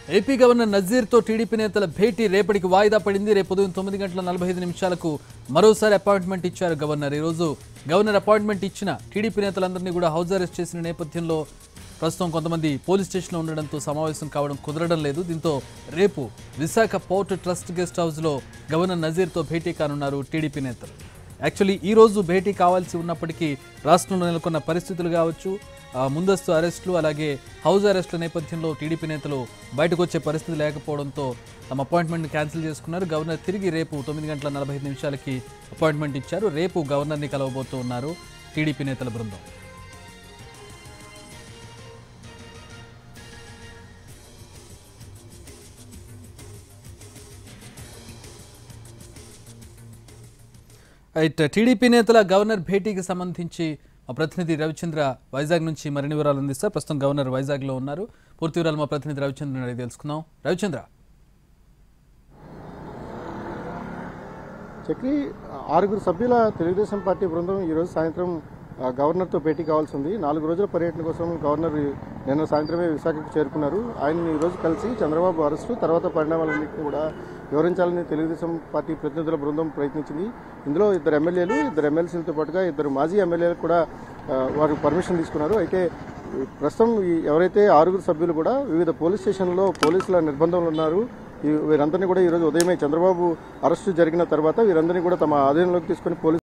AP governor నజీర్తో TDP నేతల భేటీ రేపటికి వాయిదా పడింది రేపు ఉదయం తొమ్మిది గంటల నలభై ఐదు నిమిషాలకు మరోసారి అపాయింట్మెంట్ ఇచ్చారు గవర్నర్ ఈరోజు గవర్నర్ అపాయింట్మెంట్ ఇచ్చిన టీడీపీ నేతలందరినీ కూడా హౌస్ అరెస్ట్ చేసిన నేపథ్యంలో ప్రస్తుతం కొంతమంది పోలీస్ స్టేషన్లో ఉండడంతో సమావేశం కావడం కుదరడం లేదు దీంతో రేపు విశాఖ పోర్ట్ ట్రస్ట్ గెస్ట్ హౌస్లో గవర్నర్ నజీర్తో భేటీ కానున్నారు టీడీపీ నేతలు యాక్చువల్లీ ఈ రోజు భేటీ కావాల్సి ఉన్నప్పటికీ రాష్ట్రంలో నెలకొన్న పరిస్థితులు కావచ్చు ఆ, ముందస్తు అరెస్టులు అలాగే హౌస్ అరెస్టుల నేపథ్యంలో టీడీపీ నేతలు బయటకు వచ్చే పరిస్థితి లేకపోవడంతో తమ అపాయింట్మెంట్ని క్యాన్సిల్ చేసుకున్నారు గవర్నర్ తిరిగి రేపు తొమ్మిది గంటల నలభై ఐదు నిమిషాలకి అపాయింట్మెంట్ ఇచ్చారు రేపు గవర్నర్ని కలవబోతూ ఉన్నారు టీడీపీ నేతల బృందం రైట్ టీడీపీ నేతల గవర్నర్ భేటీకి సంబంధించి మా ప్రతినిధి రవిచంద్ర వైజాగ్ నుంచి మరిన్ని వివరాలు అందిస్తారు ప్రస్తుతం గవర్నర్ వైజాగ్లో ఉన్నారు పూర్తి వివరాలు మా ప్రతినిధి రవిచంద్రని అడిగి తెలుసుకుందాం రవిచంద్ర చక్రి ఆరుగురు సభ్యుల తెలుగుదేశం పార్టీ బృందం ఈరోజు సాయంత్రం ఆ, గవర్నర్తో భేటీ కావాల్సి ఉంది నాలుగు రోజుల పర్యటన కోసం గవర్నర్ నిన్న సాయంత్రమే విశాఖకు చేరుకున్నారు ఆయన ఈరోజు కలిసి చంద్రబాబు అరెస్టు తర్వాత పరిణామాలన్నింటినీ కూడా వివరించాలని తెలుగుదేశం పార్టీ ప్రతినిధుల బృందం ప్రయత్నించింది ఇందులో ఇద్దరు ఎమ్మెల్యేలు ఇద్దరు ఎమ్మెల్సీలతో పాటుగా ఇద్దరు మాజీ ఎమ్మెల్యేలు కూడా ఆ, వారు పర్మిషన్ తీసుకున్నారు అయితే ప్రస్తుతం ఈ ఎవరైతే ఆరుగురు సభ్యులు కూడా వివిధ పోలీస్ స్టేషన్లో పోలీసుల నిర్బంధంలో ఉన్నారు ఈ వీరందరినీ కూడా ఈరోజు ఉదయమే చంద్రబాబు అరెస్టు జరిగిన తర్వాత వీరందరినీ కూడా తమ ఆధీనంలోకి తీసుకుని పోలీసు